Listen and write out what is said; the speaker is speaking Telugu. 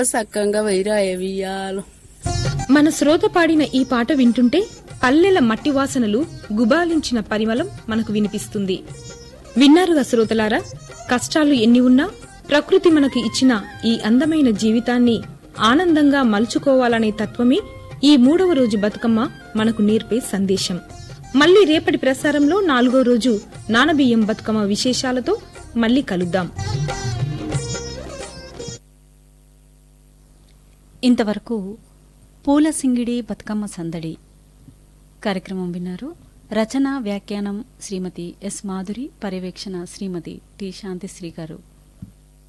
సక్కంగా వైరాయ వియ్యాలు మన శ్రోత పాడిన ఈ పాట వింటుంటే పల్లెల మట్టి వాసనలు గుబాలించిన పరిమళం మనకు వినిపిస్తుంది విన్నారుగా శ్రోతలారా కష్టాలు ఎన్ని ఉన్నా ప్రకృతి మనకు ఇచ్చిన ఈ అందమైన జీవితాన్ని ఆనందంగా మలుచుకోవాలనే తత్వమే ఈ మూడవ రోజు బతుకమ్మ మనకు నేర్పే సందేశం మళ్ళీ రేపటి ప్రసారంలో నాలుగో రోజు నానబియ్యం బతుకమ్మ విశేషాలతో మళ్ళీ కలుద్దాం ఇంతవరకు పూల సింగిడి బతుకమ్మ సందడి కార్యక్రమం విన్నారు రచన వ్యాఖ్యానం శ్రీమతి ఎస్ మాధురి పర్యవేక్షణ శ్రీమతి టి శాంతిశ్రీ గారు